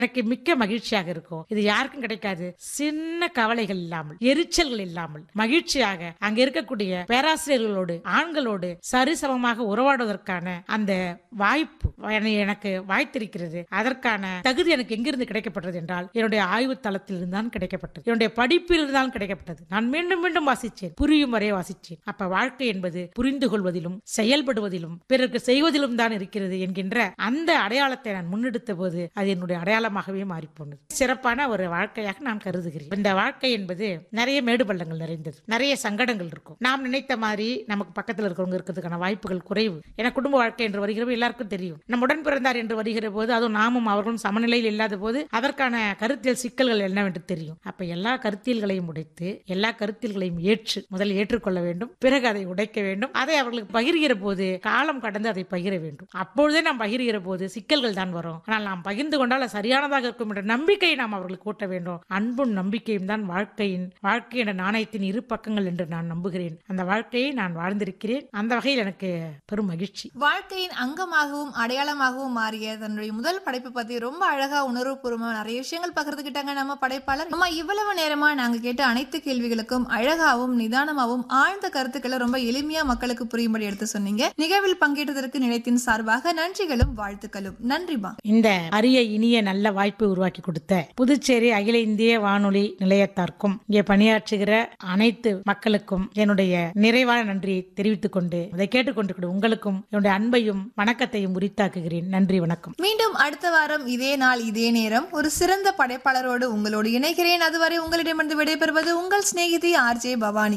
எனக்கு மிக்க மகிழ்ச்சியாக இருக்கும் இது யாருக்கும் கிடைக்காது சின்ன கவலைகள் இல்லாமல் எரிச்சல்கள் இல்லாமல் மகிழ்ச்சியாக அங்க இருக்கக்கூடிய பேராசிரியர்களோடு ஆண்களோடு சரிசமமாக உறவாடுவதற்கான அந்த வாய்ப்பு என- எனக்கு வாய்த்திருக்கிறது அதற்கான தகுதி எனக்கு எங்கிருந்து கிடைக்கப்பட்டது என்றால் என்னுடைய ஆய்வு தளத்தில் இருந்தான் கிடைக்கப்பட்டது என்னுடைய படிப்பில் இருந்தால் கிடைக்கப்பட்டது நான் மீண்டும் மீண்டும் வாசிச்சேன் புரியும் வரை வாசிச்சேன் அப்ப வாழ்க்கை என்பது புரிந்து கொள்வதிலும் செயல்படுவதிலும் பிறருக்கு செய்வதிலும் தான் இருக்கிறது என்கின்ற அந்த அடையாளத்தை நான் முன்னெடுத்த போது அது என்னுடைய அடையாளமாகவே மாறிப்போனது சிறப்பான ஒரு வாழ்க்கையாக நான் கருதுகிறேன் இந்த வாழ்க்கை என்பது நிறைய மேடு பள்ளங்கள் நிறைந்தது நிறைய சங்கடங்கள் இருக்கும் நாம் நினைத்த மாதிரி நமக்கு பக்கத்தில் இருக்கிறவங்க இருக்கிறதுக்கான வாய்ப்புகள் குறைவு என குடும்ப வாழ்க்கை என்று வருகிறப்ப எல்லாருக்கும் தெரியும் நம் உடன் பிறந்தார் என்று வருகிற போது அதுவும் நாமும் அவர்களும் சமநிலையில் இல்லாத போது அதற்கான கருத்தியல் சிக்கல்கள் என்னவென்று தெரியும் அப்ப எல்லா கருத்தியல்களையும் உடைத்து எல்லா கருத்தியல்களையும் ஏற்று முதல் ஏற்றுக்கொள்ள வேண்டும் பிறகு அதை உடைக்க வேண்டும் அதை அவர்களுக்கு பகிர்கிற போது காலம் கடந்து அதை பகிர வேண்டும் அப்பொழுதே நாம் பகிர்கிற போது சிக்கல்கள் தான் வரும் ஆனால் நாம் பகிர்ந்து கொண்டால் அது சரியானதாக இருக்கும் என்ற நம்பிக்கையை நாம் அவர்களுக்கு கூட்ட வேண்டும் அன்பும் நம்பிக்கையும் தான் வாழ்க்கையின் வாழ்க்கை என்ற நாணயத்தின் இரு பக்கங்கள் என்று நான் நம்புகிறேன் அந்த வாழ்க்கையை நான் வாழ்ந்திருக்கிறேன் அந்த வகையில் எனக்கு பெரும் மகிழ்ச்சி வாழ்க்கையின் அங்கமாகவும் அடையாளமாகவும் மாறிய தன்னுடைய முதல் படைப்பு பத்தி ரொம்ப அழகா உணர்வுபூர்வமா நிறைய விஷயங்கள் பகிர்ந்துக்கிட்டாங்க நம்ம படைப்பாளர் அம்மா இவ்வளவு நேரமா நாங்க கேட்ட அனைத்து கேள்விகளுக்கும் அழகாவும் நிதானமாவும் ஆழ்ந்த கருத்துக்களை ரொம்ப எளிமையா மக்களுக்கு புரியும்படி எடுத்து சொன்னீங்க நிகழ்வில் பங்கேற்றதற்கு நிலையத்தின் சார்பாக நன்றிகளும் வாழ்த்துக்களும் நன்றிமா இந்த அரிய இனிய நல்ல வாய்ப்பை உருவாக்கி கொடுத்த புதுச்சேரி அகில இந்திய வானொலி நிலையத்தார்க்கும் இங்கே பணியாற்றுகிற அனைத்து மக்களுக்கும் என்னுடைய நிறைவான நன்றியை தெரிவித்துக் கொண்டு இதை கேட்டுக்கொண்டு உங்களுக்கும் என்னுடைய அன்பையும் வணக்கத்தையும் உரித்தாக்குகிறேன் நன்றி வணக்கம் மீண்டும் அடுத்த வாரம் இதே நாள் இதே நேரம் ஒரு சிறந்த படைப்பாளரோடு உங்களோடு இணைகிறேன் அதுவரை உங்களிடமிருந்து விடைபெறுவது உங்கள் சிநேகிதி RJ Bhavani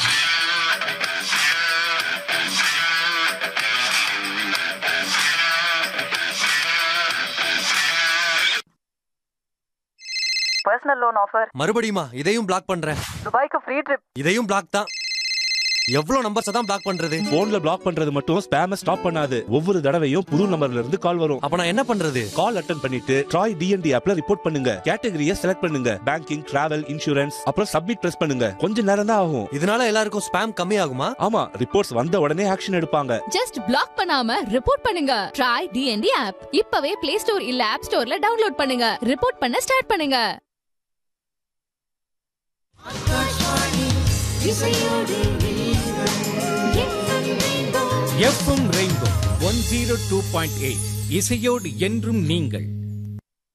personal loan offer மறுபடியுமா இதையும் பிளாக் பண்றேன் துபாய்க்கு ஃப்ரீ ட்ரிப் இதையும் பிளாக் தான் எவ்வளவு நம்பர்ஸ் தான் பிளாக் பண்றது போன்ல பிளாக் பண்றது மட்டும் ஸ்பேம ஸ்டாப் பண்ணாது ஒவ்வொரு தடவையும் புது நம்பர்ல இருந்து கால் வரும் அப்ப நான் என்ன பண்றது கால் அட்டன் பண்ணிட்டு ட்ராய் டிஎன்டி ஆப்ல ரிப்போர்ட் பண்ணுங்க கேட்டகரியை செலக்ட் பண்ணுங்க பேங்கிங் டிராவல் இன்சூரன்ஸ் அப்புறம் சப்மிட் பிரஸ் பண்ணுங்க கொஞ்ச நேரம் தான் ஆகும் இதனால எல்லாருக்கும் ஸ்பேம் கம்மி ஆகுமா ஆமா ரிப்போர்ட்ஸ் வந்த உடனே ஆக்ஷன் எடுப்பாங்க ஜஸ்ட் பிளாக் பண்ணாம ரிப்போர்ட் பண்ணுங்க ட்ரை டிஎன்டி ஆப் இப்பவே பிளே ஸ்டோர் இல்ல ஆப் ஸ்டோர்ல டவுன்லோட் பண்ணுங்க ரிப்போர்ட் பண்ண ஸ்டார்ட் பண்ணுங்க FM rainbow one zero two point eight இசையோடு என்றும் நீங்கள்